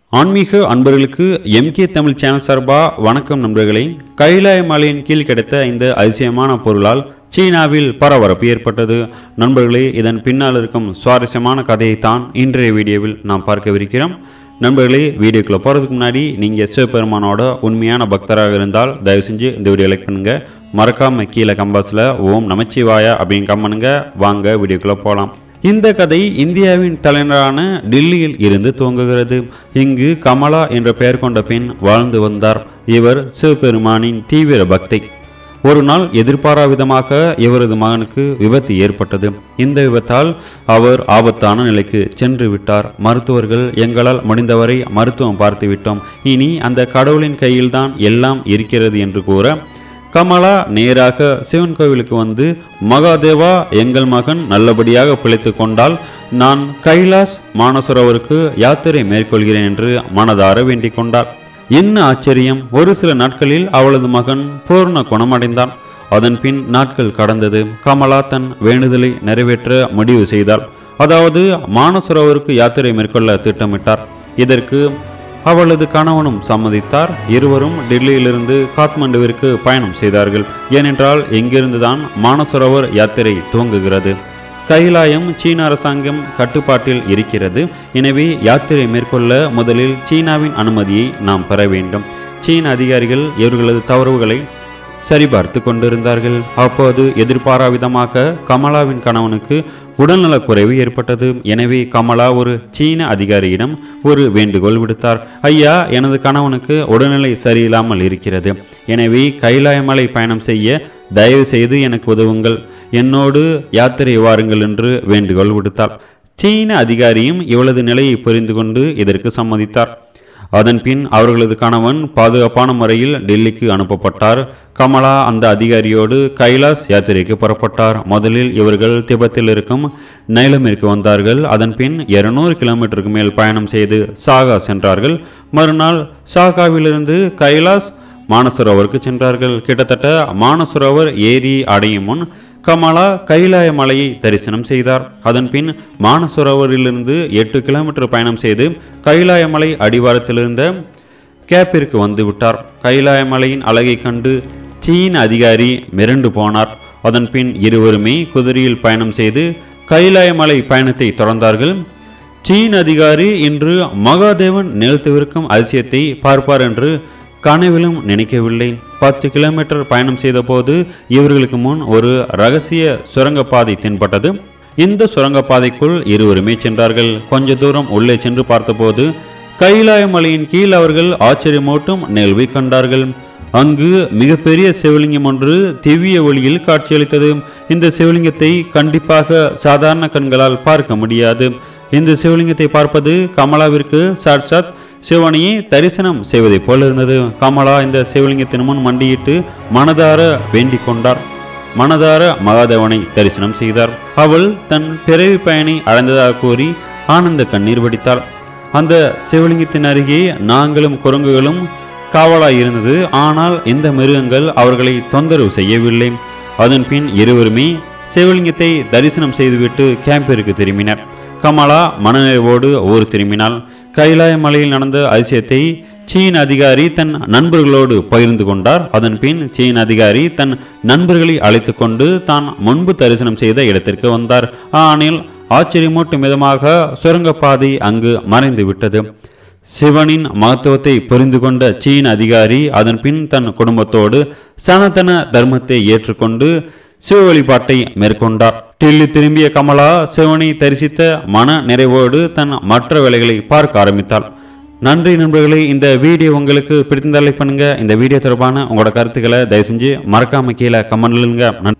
ஆன்மீக அன்பர்களுக்கு MK Tamil channel சார்பா வணக்கம் நண்பர்களே கைலாய மலையின் கீழ் கிடைத்த இந்த அதிசயமான பொருளால் சீனாவில் பரபரப்பு ஏற்பட்டது நண்பர்களே இதன் பின்னால் இருக்கும் சுவாரஸ்யமான கதையைத்தான் இன்றைய வீடியோவில் நாம் பார்க்கவிருக்கிறோம் நண்பர்களே வீடியோக்குள்ளே போகிறதுக்கு முன்னாடி நீங்கள் சிவபெருமானோட உண்மையான பக்தராக இருந்தால் தயவு செஞ்சு இந்த வீடியோ லைக் பண்ணுங்கள் மறக்காமல் கீழே கம்பாஸில் ஓம் நமச்சிவாயா அப்படின்னு கம்மனுங்க வாங்க வீடியோக்குள்ளே போகலாம் இந்த கதை இந்தியாவின் தலைநகரான டில்லியில் இருந்து துவங்குகிறது இங்கு கமலா என்ற பெயர் கொண்ட பெண் வாழ்ந்து வந்தார் இவர் சிவபெருமானின் தீவிர பக்தை ஒரு நாள் எதிர்பாரா விதமாக இவரது மகனுக்கு விபத்து ஏற்பட்டது இந்த விபத்தால் அவர் ஆபத்தான நிலைக்கு சென்று விட்டார் மருத்துவர்கள் எங்களால் முடிந்தவரை மருத்துவம் பார்த்து விட்டோம் இனி அந்த கடவுளின் கையில்தான் எல்லாம் இருக்கிறது என்று கூற கமலா நேராக சிவன் கோவிலுக்கு வந்து மகாதேவா எங்கள் மகன் நல்லபடியாக பிழைத்து கொண்டால் நான் கைலாஸ் மானசரோவருக்கு யாத்திரை மேற்கொள்கிறேன் என்று மனதார வேண்டிக் கொண்டார் என்ன ஆச்சரியம் ஒரு சில நாட்களில் அவளது மகன் பூர்ண குணமடைந்தான் அதன் பின் நாட்கள் கடந்தது கமலா தன் வேண்டுதலை நிறைவேற்ற முடிவு செய்தாள் அதாவது மானசரோவருக்கு யாத்திரை மேற்கொள்ள திட்டமிட்டார் இதற்கு அவளது கணவனும் சம்மதித்தார் இருவரும் டெல்லியிலிருந்து காத்மண்டுவிற்கு பயணம் செய்தார்கள் ஏனென்றால் இங்கிருந்துதான் மானசரோவர் யாத்திரை துவங்குகிறது கைலாயம் சீன அரசாங்கம் கட்டுப்பாட்டில் இருக்கிறது எனவே யாத்திரை மேற்கொள்ள முதலில் சீனாவின் அனுமதியை நாம் பெற வேண்டும் சீன அதிகாரிகள் இவர்களது தவறுகளை சரிபார்த்து கொண்டிருந்தார்கள் அப்போது எதிர்பாரா விதமாக கமலாவின் கணவனுக்கு உடல்நலக் குறைவு ஏற்பட்டது எனவே கமலா ஒரு சீன அதிகாரியிடம் ஒரு வேண்டுகோள் விடுத்தார் ஐயா எனது கணவனுக்கு உடல்நிலை சரியில்லாமல் இருக்கிறது எனவே கைலாயமலை பயணம் செய்ய தயவு செய்து எனக்கு உதவுங்கள் என்னோடு யாத்திரை வாருங்கள் என்று வேண்டுகோள் விடுத்தார் சீன அதிகாரியும் இவளது நிலையை புரிந்து கொண்டு இதற்கு சம்மதித்தார் அதன் பின் அவர்களது கணவன் பாதுகாப்பான முறையில் டெல்லிக்கு அனுப்பப்பட்டார் கமலா அந்த அதிகாரியோடு கைலாஸ் யாத்திரைக்கு புறப்பட்டார் முதலில் இவர்கள் திபெத்தில் இருக்கும் நைலமிற்கு வந்தார்கள் அதன் பின் இருநூறு கிலோமீட்டருக்கு மேல் பயணம் செய்து சாகா சென்றார்கள் மறுநாள் சாகாவிலிருந்து கைலாஸ் மானசரோவருக்கு சென்றார்கள் கிட்டத்தட்ட மானசரோவர் ஏரி அடையும் முன் கமலா கைலாய மலையை தரிசனம் செய்தார் அதன் பின் மானசரோவரிலிருந்து எட்டு கிலோமீட்டர் பயணம் செய்து கைலாய மலை அடிவாரத்திலிருந்த கேப்பிற்கு வந்து விட்டார் கைலாய மலையின் அழகை கண்டு சீன அதிகாரி மிரண்டு போனார் அதன் பின் இருவருமே குதிரையில் பயணம் செய்து கைலாய மலை பயணத்தை தொடர்ந்தார்கள் சீன அதிகாரி இன்று மகாதேவன் நிலத்தவிருக்கும் அதிசயத்தை பார்ப்பார் என்று கனவிலும் நினைக்கவில்லை பத்து கிலோமீட்டர் பயணம் செய்தபோது இவர்களுக்கு முன் ஒரு ரகசிய சுரங்கப்பாதை தென்பட்டது இந்த சுரங்கப்பாதைக்குள் இருவருமே சென்றார்கள் கொஞ்ச தூரம் உள்ளே சென்று பார்த்தபோது கைலாய மலையின் கீழ் அவர்கள் ஆச்சரியமூட்டும் நிகழ்வை கண்டார்கள் அங்கு மிகப்பெரிய சிவலிங்கம் ஒன்று திவ்ய ஒளியில் காட்சியளித்தது இந்த சிவலிங்கத்தை கண்டிப்பாக சாதாரண கண்களால் பார்க்க முடியாது இந்த சிவலிங்கத்தை பார்ப்பது கமலாவிற்கு சாட்சாத் சிவனையே தரிசனம் செய்வதைப் போல இருந்தது கமலா இந்த சிவலிங்கத்தின் முன் மண்டியிட்டு மனதார வேண்டிக் கொண்டார் மனதார மகாதேவனை தரிசனம் செய்தார் அவள் தன் பிறவி பயனை அடைந்ததாக கூறி ஆனந்த கண்ணீர் வடித்தாள் அந்த சிவலிங்கத்தின் அருகே நாங்களும் குரங்குகளும் காவலாய் இருந்தது ஆனால் இந்த மிருகங்கள் அவர்களை தொந்தரவு செய்யவில்லை அதன் பின் இருவருமே சிவலிங்கத்தை தரிசனம் செய்துவிட்டு கேம்பிற்கு திரும்பினர் கமலா மனநிறைவோடு ஊர் திரும்பினாள் கைலாய மலையில் நடந்த அதிசயத்தை சீன அதிகாரி தன் நண்பர்களோடு பகிர்ந்து கொண்டார் அதன் பின் சீன அதிகாரி தன் நண்பர்களை அழைத்து கொண்டு தான் முன்பு தரிசனம் செய்த இடத்திற்கு வந்தார் ஆனால் ஆச்சரியமூட்டும் விதமாக சுரங்கப்பாதை அங்கு மறைந்து விட்டது சிவனின் மகத்துவத்தை புரிந்து கொண்ட சீன அதிகாரி அதன் பின் தன் குடும்பத்தோடு சனாதன தர்மத்தை ஏற்றுக்கொண்டு சிவ வழிபாட்டை மேற்கொண்டார் டில்லி திரும்பிய கமலா சிவனை தரிசித்த மன நிறைவோடு தன் மற்ற வேலைகளை பார்க்க ஆரம்பித்தாள் நன்றி நண்பர்களே இந்த வீடியோ உங்களுக்கு பிடித்திருந்தால் லைக் பண்ணுங்க இந்த வீடியோ தொடர்பான உங்களோட கருத்துக்களை தயவு செஞ்சு மறக்காம கீழே கமெண்ட்லுங்க